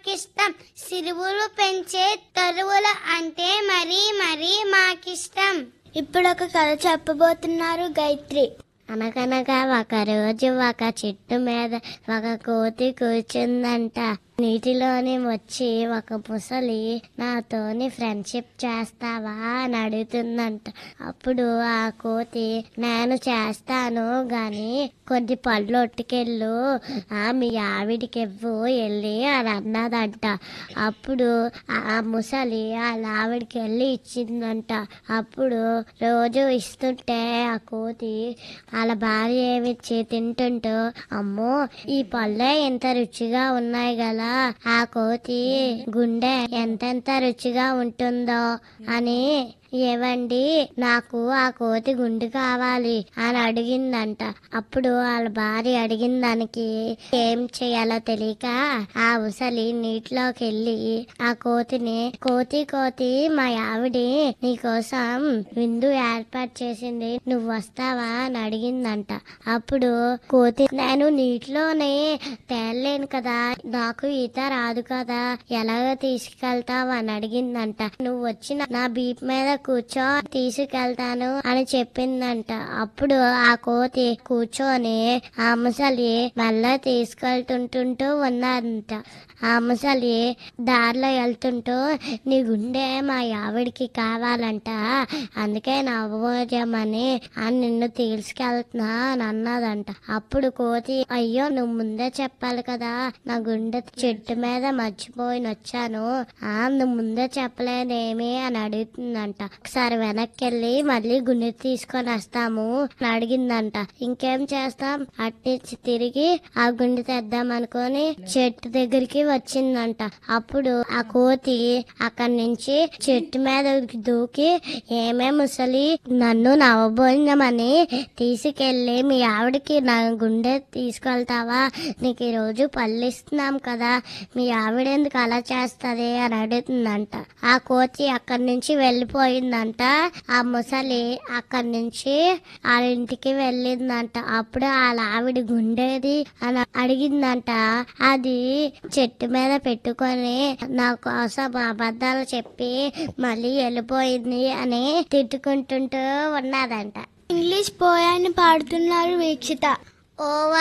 మాకిష్టం సిరువులు పెంచే తరువులు అంటే మరీ మరీ మాకిష్టం ఇప్పుడు ఒక కథ చెప్పబోతున్నారు గాయత్రి అనగనగా ఒక రోజు ఒక చెట్టు మీద ఒక కోతి కూర్చుందంట నీటిలోని వచ్చి ఒక ముసలి నాతోని ఫ్రెండ్షిప్ చేస్తావా అని అడుగుతుందంట అప్పుడు ఆ కోతి నేను చేస్తాను గాని కొన్ని పళ్ళు ఒట్టుకెళ్ళు ఆ మీ ఆవిడికి ఇవ్వు వెళ్ళి అని అన్నదంట అప్పుడు ఆ ముసలి వాళ్ళ ఆవిడికి వెళ్ళి ఇచ్చిందంట అప్పుడు రోజు ఇస్తుంటే ఆ కోతి వాళ్ళ భార్య ఏమిచ్చి తింటుంటూ అమ్మో ఈ పళ్ళే ఇంత రుచిగా ఉన్నాయి గలా ఆ కోతి గుండె ఎంతెంత రుచిగా ఉంటుందో అని ఏవండి నాకు ఆ కోతి గుండు కావాలి అని అడిగిందంట అప్పుడు వాళ్ళ భార్య అడిగిన దానికి ఏం చేయాలో తెలియక ఆ ఉసలి నీటిలోకి వెళ్ళి ఆ కోతిని కోతి కోతి మా ఆవిడి నీకోసం విందు ఏర్పాటు చేసింది నువ్వు వస్తావా అని అడిగిందంట అప్పుడు కోతి నేను నీటిలోనే తేలలేను కదా నాకు ఈత రాదు కదా ఎలాగ తీసుకెళ్తావు అని అడిగిందంట నువ్వు వచ్చిన నా బీప్ మీద కూర్చో తీసుకెళ్తాను అని చెప్పిందంట అప్పుడు ఆ కోతి కూర్చొని ఆ ముసలి మళ్ళా తీసుకెళ్తుంటుంటూ ఉన్నదంట ఆ ముసలి దారిలో వెళ్తుంటూ నీ గుండె మా ఆవిడికి కావాలంట అందుకే నవ్వజమని అని నిన్ను తీసుకెళ్తున్నా అని అన్నదంట అప్పుడు కోతి అయ్యో నువ్వు ముందే చెప్పాలి కదా నా గుండె చెట్టు మీద మర్చిపోయి వచ్చాను ఆ నువ్వు ముందే చెప్పలేదేమి అని అడుగుతుందంట ఒకసారి వెనక్కి వెళ్ళి మళ్ళీ గుండె తీసుకొని వస్తాము అని అడిగిందంట ఇంకేం చేస్తాం అట్టించి తిరిగి ఆ గుండె తెద్దాం అనుకొని చెట్టు దగ్గరికి వచ్చిందంట అప్పుడు ఆ కోతి అక్కడి నుంచి చెట్టు మీద దూకి ఏమే ముసలి నన్ను నవ్వబోయినామని తీసుకెళ్ళి మీ ఆవిడకి నా గుండె తీసుకెళ్తావా నీకు ఈ రోజు పళ్ళు ఇస్తున్నాం కదా మీ ఆవిడ ఎందుకు అలా చేస్తది అని అడుగుతుందంట ఆ కోతి అక్కడి నుంచి వెళ్ళిపోయిందంట ఆ ముసలి అక్కడి నుంచి వాళ్ళ ఇంటికి వెళ్ళిందంట అప్పుడు వాళ్ళ ఆవిడ గుండెది అని అడిగిందంట అది చెట్టు మీద పెట్టుకొని నా కోసం అబద్ధాలు చెప్పి మళ్ళీ వెళ్ళిపోయింది అని తిట్టుకుంటుంటూ ఉన్నదంట ఇంగ్లీష్ పోయాన్ని పాడుతున్నారు వీక్షిత ఓ